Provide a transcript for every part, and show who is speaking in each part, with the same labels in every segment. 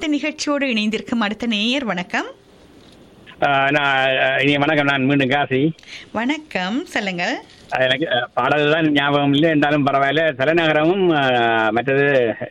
Speaker 1: பாட்டு நிகழ்ச்சியோடு இணைந்திருக்கும் அடுத்த நேயர் வணக்கம்
Speaker 2: ஆஹ் நான் ஆஹ் இனி வணக்கம் நான் மீண்டும் காசி
Speaker 1: வணக்கம் சொல்லுங்க
Speaker 2: ஆஹ் எனக்கு ஆஹ் பாடல் தான் ஞாபகம் இல்லை என்றாலும் பரவாயில்ல தலைநகரமும் ஆஹ் மற்றது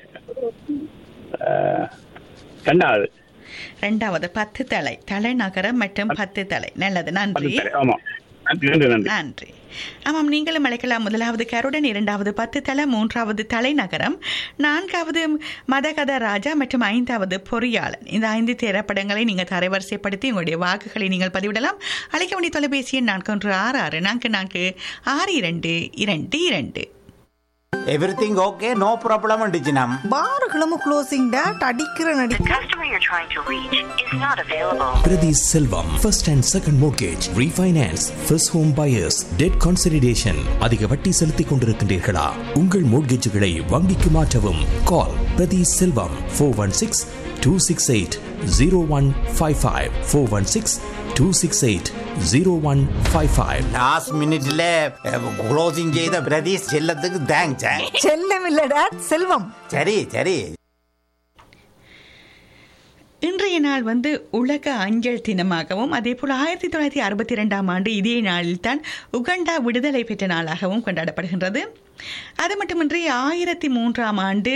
Speaker 2: ஆஹ் ரெண்டாவது
Speaker 1: ரெண்டாவது பத்து தலை தலைநகரம் மற்றும் பத்து தலை நல்லது நன்றி
Speaker 2: பத்து தலை, ஆமாம் நன்றி நன்றி நன்றி
Speaker 1: நன்றி ஆமாம் நீங்களும் அழைக்கலாம் முதலாவது கருடன் இரண்டாவது பத்து தலை மூன்றாவது தலைநகரம் நான்காவது மதகத ராஜா மற்றும் ஐந்தாவது பொறியாளன் இந்த ஐந்து திரைப்படங்களை நீங்கள் தரவரிசைப்படுத்தி உங்களுடைய வாக்குகளை நீங்கள் பதிவிடலாம் அழைக்க வேண்டிய தொலைபேசி எண் நான்கு ஒன்று ஆறு ஆறு நான்கு நான்கு ஆறு இரண்டு இரண்டு இரண்டு
Speaker 3: எவ்ரிதிங் ஓகே நோ ப்ராப்ளம் டிஜினம்
Speaker 4: பாருகளும் க்ளோசிங் டேட் அடிக்கிற நடி
Speaker 5: The customer you're trying to reach is not available.
Speaker 6: Priti Selvam, first and second mortgage, refinance, first home buyers, debt consolidation. அதிக வட்டி செலுத்திக் கொண்டிருக்கின்றீர்களா உங்கள் மோட்கேஜுகளை வங்கிக்கு மாற்றவும் call Prathi Selvam four one six two six eight zero one five five four one six two six eight zero one five five
Speaker 3: last மினிட்ல closing செய்த பிரதீஷ் செல்லத்துக்கு thanks
Speaker 4: செல்லம் இல்ல டேட் செல்வம்
Speaker 3: சரி சரி
Speaker 1: இன்றைய நாள் வந்து உலக அஞ்சல் தினமாகவும் அதே போல் ஆயிரத்தி தொள்ளாயிரத்தி அறுபத்தி ரெண்டாம் ஆண்டு இதே நாளில்தான் உகண்டா விடுதலை பெற்ற நாளாகவும் கொண்டாடப்படுகின்றது அது மட்டுமின்றி ஆயிரத்தி மூன்றாம் ஆண்டு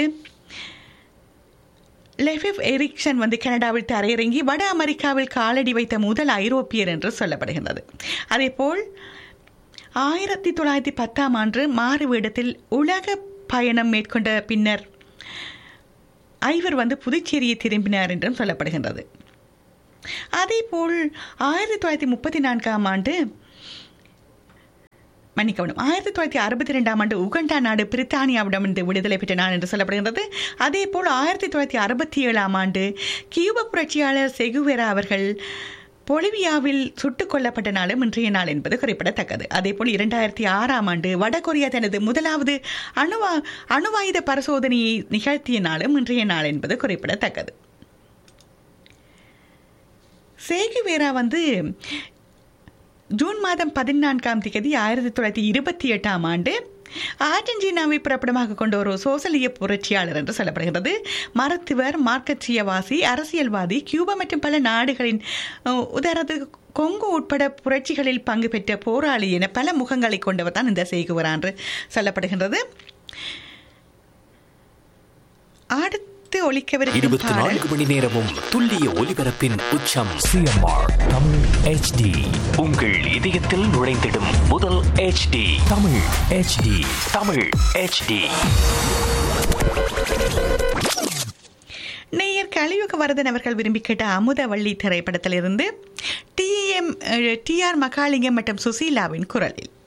Speaker 1: லெஃபிப் எரிக்சன் வந்து கனடாவில் தரையிறங்கி வட அமெரிக்காவில் காலடி வைத்த முதல் ஐரோப்பியர் என்று சொல்லப்படுகின்றது அதேபோல் ஆயிரத்தி தொள்ளாயிரத்தி பத்தாம் ஆண்டு மாறுவேடத்தில் உலக பயணம் மேற்கொண்ட பின்னர் ஐவர் வந்து புதுச்சேரியை திரும்பினார் என்றும் சொல்லப்படுகின்றது அதேபோல் ஆயிரத்தி தொள்ளாயிரத்தி முப்பத்தி நான்காம் ஆண்டு மன்னிக்கவும் ஆயிரத்தி தொள்ளாயிரத்தி அறுபத்தி ரெண்டாம் ஆண்டு உகண்டா நாடு பிரித்தானியாவிடமிருந்து விடுதலை பெற்ற நாள் என்று சொல்லப்படுகின்றது அதே போல் ஆயிரத்தி தொள்ளாயிரத்தி அறுபத்தி ஏழாம் ஆண்டு கியூப புரட்சியாளர் செகுவேரா அவர்கள் பொலிவியாவில் சுட்டுக் கொல்லப்பட்ட நாளும் இன்றைய நாள் என்பது குறிப்பிடத்தக்கது அதேபோல் இரண்டாயிரத்தி ஆறாம் ஆண்டு வடகொரியா தனது முதலாவது அணுவா அணுவாயுத பரிசோதனையை நிகழ்த்திய நாளும் இன்றைய நாள் என்பது குறிப்பிடத்தக்கது சேகுவேரா வந்து ஜூன் மாதம் பதினான்காம் தேதி ஆயிரத்தி தொள்ளாயிரத்தி இருபத்தி எட்டாம் ஆண்டு ஆர்ஜென்டினாவை பிறப்பிடமாக கொண்ட ஒரு சோசலிய புரட்சியாளர் என்று சொல்லப்படுகிறது மருத்துவர் மார்க்கச்சியவாசி அரசியல்வாதி கியூபா மற்றும் பல நாடுகளின் அஹ், உதாரணத்துக்கு கொங்கு உட்பட புரட்சிகளில் பங்கு பெற்ற போராளி என பல முகங்களை கொண்டவர் தான் இந்த சேகுவரா என்று சொல்லப்படுகின்றது அடுத்து ஒழிக்கவிருக்கும்
Speaker 6: இருபத்தி
Speaker 1: பாடல்
Speaker 6: நான்கு மணி நேரமும் துல்லிய ஒலிபரப்பின் உச்சம் சிஎம்ஆர் தமிழ் ஹெச்டி
Speaker 7: உங்கள் இதயத்தில் நுழைந்திடும் முதல் HD
Speaker 6: Tamil HD
Speaker 7: Tamil HD
Speaker 1: நேயர் கலியுக வரதன் அவர்கள் விரும்பி கேட்ட அமுதவள்ளி திரைப்படத்திலிருந்து டிஎம் டிஆர் மகாலிங்கம் மற்றும் சுசீலாவின் குரலில்